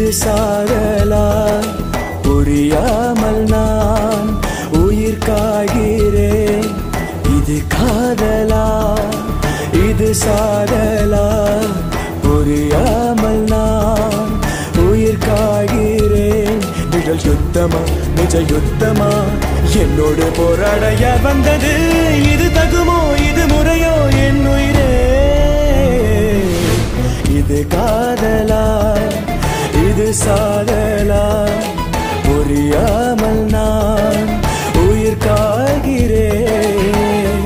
சாதலா புரியாமல் நான் உயிர் காய்கிறேன் இது காதலா இது சாதலா புரியாமல் நான் உயிர் காய்கிறேன் நிழல் யுத்தமா நிஜ யுத்தமா என்னோடு போராட யார் வந்தது இது தகுமோ இது முறையோ என் உயிரே இது காதலா இது சாதலா புரியாமல் நான் உயிர் காய்கிறேன்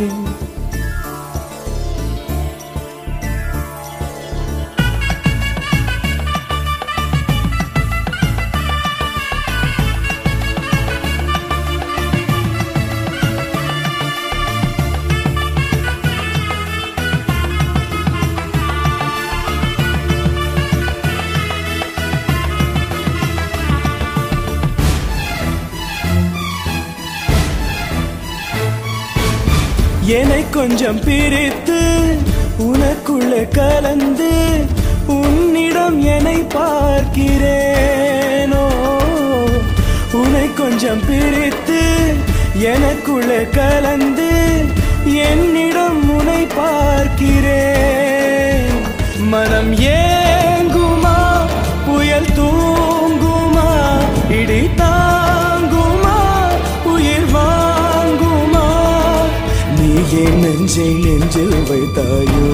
என்னை கொஞ்சம் பிரித்து உனக்குள்ள கலந்து உன்னிடம் என்னை பார்க்கிறேனோ உன்னை கொஞ்சம் பிரித்து எனக்குள்ள கலந்து என்னிடம் உன்னை பார்க்கிறேன் மனம் ஏங்குமா புயல் தூங்குமா இடி தாங்குமா உயிர் வாங்குமா நீ என் நெஞ்சை நெஞ்சில் வைத்தாயோ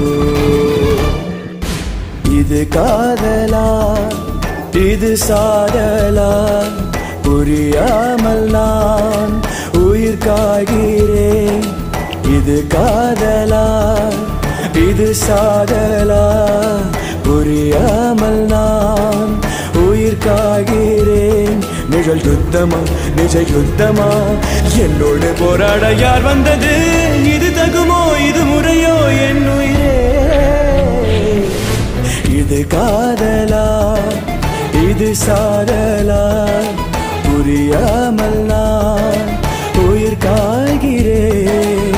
இது காதலா இது சாதலா புரியாமல் நான் உயிர் காய்கிறேன் இது காதலா இது சாதலா புரியாமல் நான் உயிர் காய்கிறேன் நிழல் யுத்தமா நிஜ யுத்தமா என்னோடு போராட யார் வந்தது இது தகுமோ இது முறையோ என் உயிரே இது காதலா இது சாதலா புரியாமல் நான் உயிர் காய்கிறேன்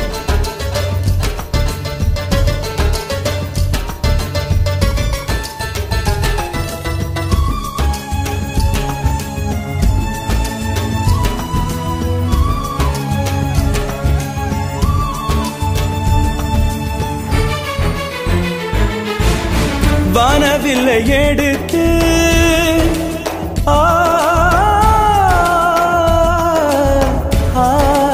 வானவில்லை எடுத்து ஆ, ஆ,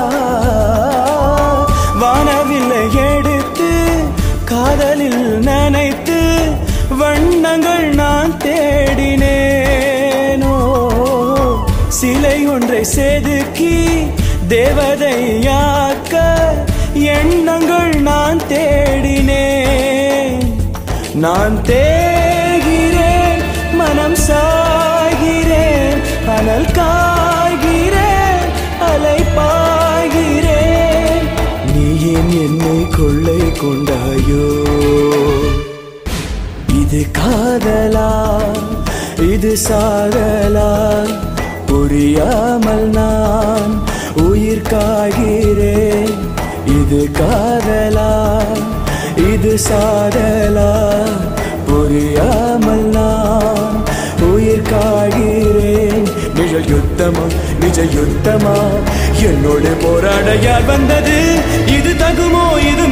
வானவில்லை எடுத்து காதலில் நனைத்து வண்ணங்கள் நான் தேடினேனோ சிலை ஒன்றை செதுக்கி தேவதையாக்க எண்ணங்கள் நான் தேடினேன் நான் தேகிறேன் மனம் சாகிறேன் அனல் காய்கிறேன் அலை பாய்கிறேன் நீ ஏன் என்னை கொள்ளை கொண்டாயோ இது காதலா இது சாதலா புரியாமல் நான் உயிர் காய்கிறேன் இது காதலா இது சாதலா புரியாமல் நான் உயிர் காய்கிறேன் நிழல் யுத்தமா நிஜ யுத்தமா என்னோடு போராட யார் வந்தது இது தகுமோ இது